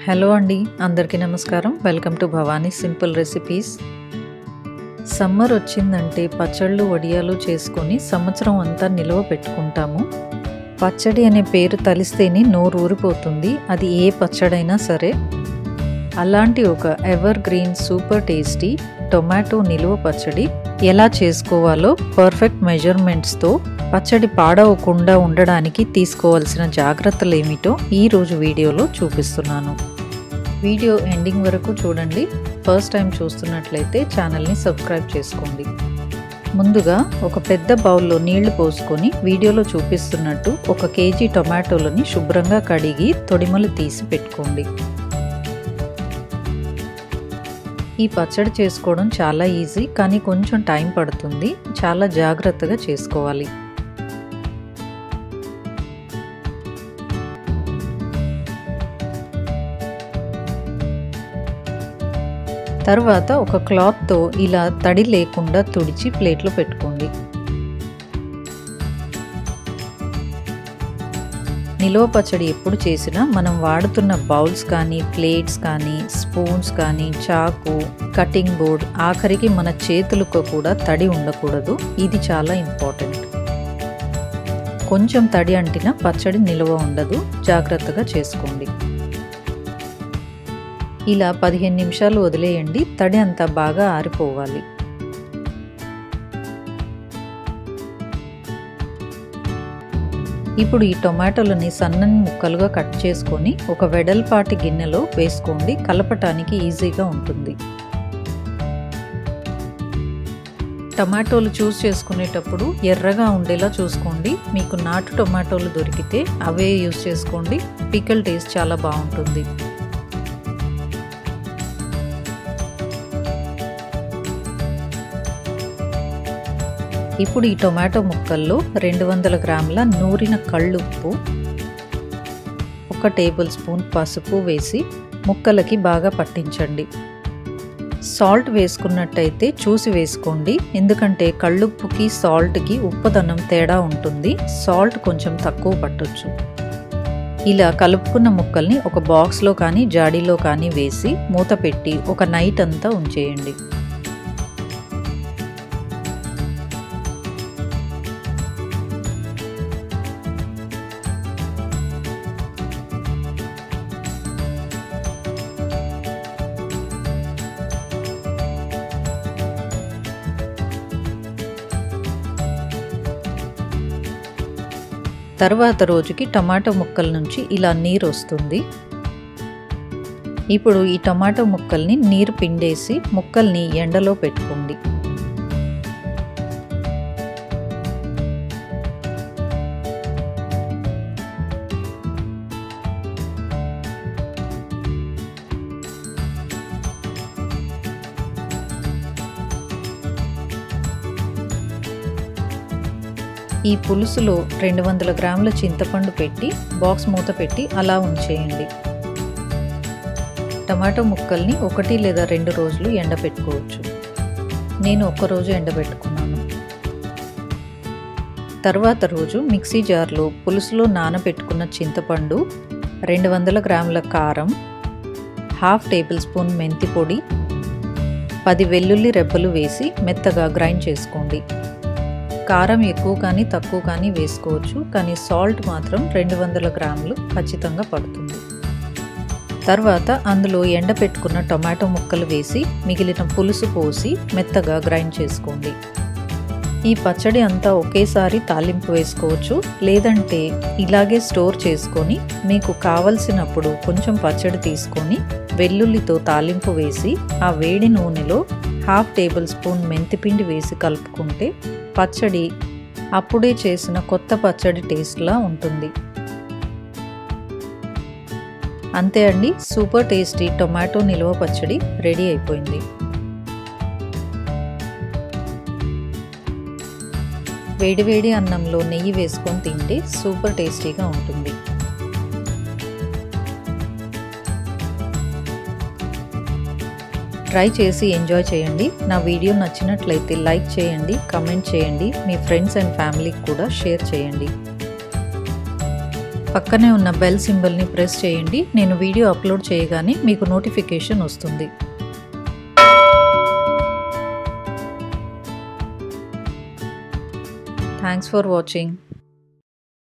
hello అండి అందరికీ నమస్కారం welcome to Bhavani simple recipes summer వచ్చిందంటే పచ్చళ్ళు వడియాలు చేసుకొని సంవత్సరం అంతా నిల్వ పెట్టుకుంటాము పచ్చడి అనే పేరు తలిస్తేనే నోరు ఊరిపోతుంది అది ఏ పచ్చడైనా సరే అలాంటి ఒక evergreen super tasty tomato నిలువ పచ్చడి ఎలా చేసుకోవాలో పర్ఫెక్ట్ మెజర్మెంట్స్తో పచ్చడి పాడవకుండా ఉండడానికి తీసుకోవాల్సిన జాగ్రత్తలు ఏమిటో ఈరోజు వీడియోలో చూపిస్తున్నాను వీడియో ఎండింగ్ వరకు చూడండి ఫస్ట్ టైం చూస్తున్నట్లయితే ఛానల్ని సబ్స్క్రైబ్ చేసుకోండి ముందుగా ఒక పెద్ద బౌల్లో నీళ్లు పోసుకొని వీడియోలో చూపిస్తున్నట్టు ఒక కేజీ టొమాటోలని శుభ్రంగా కడిగి తొడిమలు తీసి పెట్టుకోండి ఈ పచ్చడి చేసుకోవడం చాలా ఈజీ కానీ కొంచెం టైం పడుతుంది చాలా జాగ్రత్తగా చేసుకోవాలి తర్వాత ఒక క్లాత్తో ఇలా తడి లేకుండా తుడిచి ప్లేట్లో పెట్టుకోండి నిలువ పచ్చడి ఎప్పుడు చేసినా మనం వాడుతున్న బౌల్స్ కానీ ప్లేట్స్ కానీ స్పూన్స్ కానీ చాకు కటింగ్ బోర్డ్ ఆఖరికి మన చేతులకు కూడా తడి ఉండకూడదు ఇది చాలా ఇంపార్టెంట్ కొంచెం తడి అంటిన పచ్చడి నిలువ ఉండదు జాగ్రత్తగా చేసుకోండి ఇలా పదిహేను నిమిషాలు వదిలేయండి తడి అంతా బాగా ఆరిపోవాలి ఇప్పుడు ఈ టొమాటోలని సన్నని ముక్కలుగా కట్ చేసుకొని ఒక వెడల్పాటి గిన్నెలో వేసుకోండి కలపటానికి ఈజీగా ఉంటుంది టమాటోలు చూస్ చేసుకునేటప్పుడు ఎర్రగా ఉండేలా చూసుకోండి మీకు నాటు టొమాటోలు దొరికితే అవే యూస్ చేసుకోండి పికల్ టేస్ట్ చాలా బాగుంటుంది ఇప్పుడు ఈ టొమాటో ముక్కల్లో రెండు వందల గ్రాముల నూరిన కళ్ళుప్పు ఒక టేబుల్ స్పూన్ పసుపు వేసి ముక్కలకి బాగా పట్టించండి సాల్ట్ వేసుకున్నట్టయితే చూసి వేసుకోండి ఎందుకంటే కళ్ళుప్పుకి సాల్ట్కి ఉప్పుదనం తేడా ఉంటుంది సాల్ట్ కొంచెం తక్కువ పట్టొచ్చు ఇలా కలుపుకున్న ముక్కల్ని ఒక బాక్స్లో కానీ జాడీలో కానీ వేసి మూత పెట్టి ఒక నైట్ అంతా ఉంచేయండి తర్వాత రోజుకి టమాటో ముక్కల నుంచి ఇలా నీరు వస్తుంది ఇప్పుడు ఈ టమాటో ముక్కల్ని నీరు పిండేసి ముక్కల్ని ఎండలో పెట్టుకోండి ఈ పులుసులో రెండు వందల గ్రాముల చింతపండు పెట్టి బాక్స్ మూత పెట్టి అలా ఉంచేయండి టమాటో ముక్కల్ని ఒకటి లేదా రెండు రోజులు ఎండబెట్టుకోవచ్చు నేను ఒక్కరోజు ఎండబెట్టుకున్నాను తర్వాత రోజు మిక్సీ జార్లో పులుసులో నానబెట్టుకున్న చింతపండు రెండు వందల గ్రాముల కారం హాఫ్ టేబుల్ స్పూన్ మెంతి పొడి పది వెల్లుల్లి రెబ్బలు వేసి మెత్తగా గ్రైండ్ చేసుకోండి కారం ఎక్కువ కానీ తక్కువ కానీ వేసుకోవచ్చు కానీ సాల్ట్ మాత్రం రెండు వందల గ్రాములు ఖచ్చితంగా పడుతుంది తర్వాత అందులో ఎండపెట్టుకున్న టొమాటో ముక్కలు వేసి మిగిలిన పులుసు పోసి మెత్తగా గ్రైండ్ చేసుకోండి ఈ పచ్చడి అంతా ఒకేసారి తాలింపు వేసుకోవచ్చు లేదంటే ఇలాగే స్టోర్ చేసుకొని మీకు కావలసినప్పుడు కొంచెం పచ్చడి తీసుకొని వెల్లుల్లితో తాలింపు వేసి ఆ వేడి నూనెలో హాఫ్ టేబుల్ స్పూన్ మెంతిపిండి వేసి కలుపుకుంటే పచ్చడి అప్పుడే చేసిన కొత్త పచ్చడి టేస్ట్లా ఉంటుంది అంతే అండి సూపర్ టేస్టీ టొమాటో నిల్వ పచ్చడి రెడీ అయిపోయింది వేడివేడి అన్నంలో నెయ్యి వేసుకొని తింటే సూపర్ టేస్టీగా ఉంటుంది ట్రై చేసి ఎంజాయ్ చేయండి నా వీడియో నచ్చినట్లయితే లైక్ చేయండి కమెంట్ చేయండి మీ ఫ్రెండ్స్ అండ్ ఫ్యామిలీకి కూడా షేర్ చేయండి పక్కనే ఉన్న బెల్ సింబల్ని ప్రెస్ చేయండి నేను వీడియో అప్లోడ్ చేయగానే మీకు నోటిఫికేషన్ వస్తుంది థ్యాంక్స్ ఫర్ వాచింగ్